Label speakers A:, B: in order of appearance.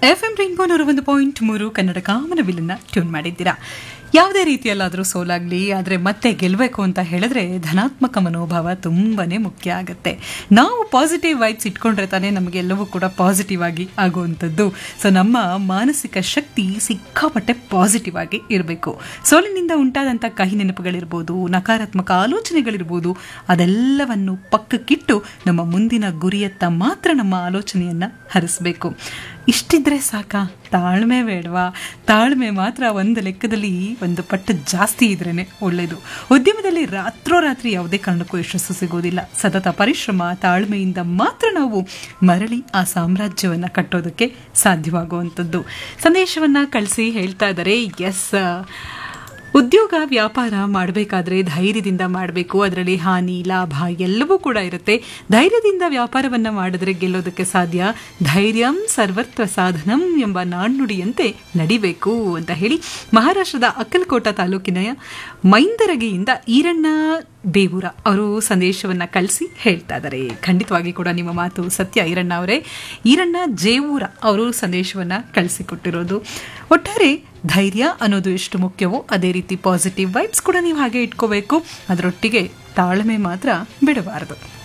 A: F M rainbow ನೂರ ಒಂದು point ಮೂರು ಕನ್ನಡ ಕಾಮನಬಿಲ್ಲನ್ನ ಟ್ಯೂನ್ ಮಾಡಿದ್ದೀರಾ ಯಾವುದೇ ರೀತಿಯಲ್ಲಾದರೂ ಸೋಲಾಗಲಿ ಆದರೆ ಮತ್ತೆ ಗೆಲ್ಲಬೇಕು ಅಂತ ಹೇಳಿದ್ರೆ ಧನಾತ್ಮಕ ಮನೋಭಾವ ತುಂಬಾನೇ ಮುಖ್ಯ ಆಗುತ್ತೆ ನಾವು ಪಾಸಿಟಿವ್ ವೈಬ್ಸ್ ಇಟ್ಕೊಂಡ್ರೆ ತಾನೇ ನಮಗೆಲ್ಲವೂ ಕೂಡ ಪಾಸಿಟಿವ್ ಆಗಿ ಆಗುವಂಥದ್ದು ಸೊ ನಮ್ಮ ಮಾನಸಿಕ ಶಕ್ತಿ ಸಿಕ್ಕಾಪಟ್ಟೆ ಪಾಸಿಟಿವ್ ಆಗಿ ಇರಬೇಕು ಸೋಲಿನಿಂದ ಉಂಟಾದಂಥ ಕಹಿ ನೆನಪುಗಳಿರ್ಬೋದು ನಕಾರಾತ್ಮಕ ಆಲೋಚನೆಗಳಿರ್ಬೋದು ಅದೆಲ್ಲವನ್ನು ಪಕ್ಕಕ್ಕಿಟ್ಟು ನಮ್ಮ ಮುಂದಿನ ಗುರಿಯತ್ತ ಮಾತ್ರ ನಮ್ಮ ಆಲೋಚನೆಯನ್ನು ಹರಿಸಬೇಕು ಇಷ್ಟಿದ್ರೆ ಸಾಕ ತಾಳ್ಮೆ ಬೇಡವಾ ತಾಳ್ಮೆ ಮಾತ್ರ ಒಂದು ಲೆಕ್ಕದಲ್ಲಿ ಒಂದು ಪಟ್ಟು ಜಾಸ್ತಿ ಇದ್ರೇ ಒಳ್ಳೆಯದು ಉದ್ಯಮದಲ್ಲಿ ರಾತ್ರೋರಾತ್ರಿ ಯಾವುದೇ ಕಾರಣಕ್ಕೂ ಯಶಸ್ಸು ಸಿಗೋದಿಲ್ಲ ಸತತ ಪರಿಶ್ರಮ ತಾಳ್ಮೆಯಿಂದ ಮಾತ್ರ ನಾವು ಮರಳಿ ಆ ಸಾಮ್ರಾಜ್ಯವನ್ನು ಕಟ್ಟೋದಕ್ಕೆ ಸಾಧ್ಯವಾಗುವಂಥದ್ದು ಸಂದೇಶವನ್ನು ಕಳಿಸಿ ಹೇಳ್ತಾ ಇದ್ದಾರೆ ಎಸ್ ಉದ್ಯೋಗ ವ್ಯಾಪಾರ ಮಾಡಬೇಕಾದ್ರೆ ಧೈರ್ಯದಿಂದ ಮಾಡಬೇಕು ಅದರಲ್ಲಿ ಹಾನಿ ಲಾಭ ಎಲ್ಲವೂ ಕೂಡ ಇರುತ್ತೆ ಧೈರ್ಯದಿಂದ ವ್ಯಾಪಾರವನ್ನು ಮಾಡಿದ್ರೆ ಗೆಲ್ಲೋದಕ್ಕೆ ಸಾಧ್ಯ ಧೈರ್ಯಂ ಸರ್ವತ್ವ ಸಾಧನಂ ಎಂಬ ನಾಣ್ಣುಡಿಯಂತೆ ನಡಿಬೇಕು ಅಂತ ಹೇಳಿ ಮಹಾರಾಷ್ಟ್ರದ ಅಕ್ಕಲಕೋಟ ತಾಲೂಕಿನ ಮೈಂದರಗಿಯಿಂದ ಈರಣ್ಣ ಬೇವೂರ ಅವರು ಸಂದೇಶವನ್ನು ಕಳಿಸಿ ಹೇಳ್ತಾ ಇದ್ದಾರೆ ಖಂಡಿತವಾಗಿ ಕೂಡ ನಿಮ್ಮ ಮಾತು ಸತ್ಯ ಈರಣ್ಣ ಅವರೇ ಈರಣ್ಣ ಜೇವೂರ ಅವರು ಸಂದೇಶವನ್ನು ಕಳಿಸಿಕೊಟ್ಟಿರೋದು ಒಟ್ಟಾರೆ ಧೈರ್ಯ ಅನ್ನೋದು ಎಷ್ಟು ಮುಖ್ಯವೋ ಅದೇ ರೀತಿ ಪಾಸಿಟಿವ್ ವೈಬ್ಸ್ ಕೂಡ ನೀವು ಹಾಗೆ ಇಟ್ಕೋಬೇಕು ಅದರೊಟ್ಟಿಗೆ ತಾಳ್ಮೆ ಮಾತ್ರ ಬಿಡಬಾರದು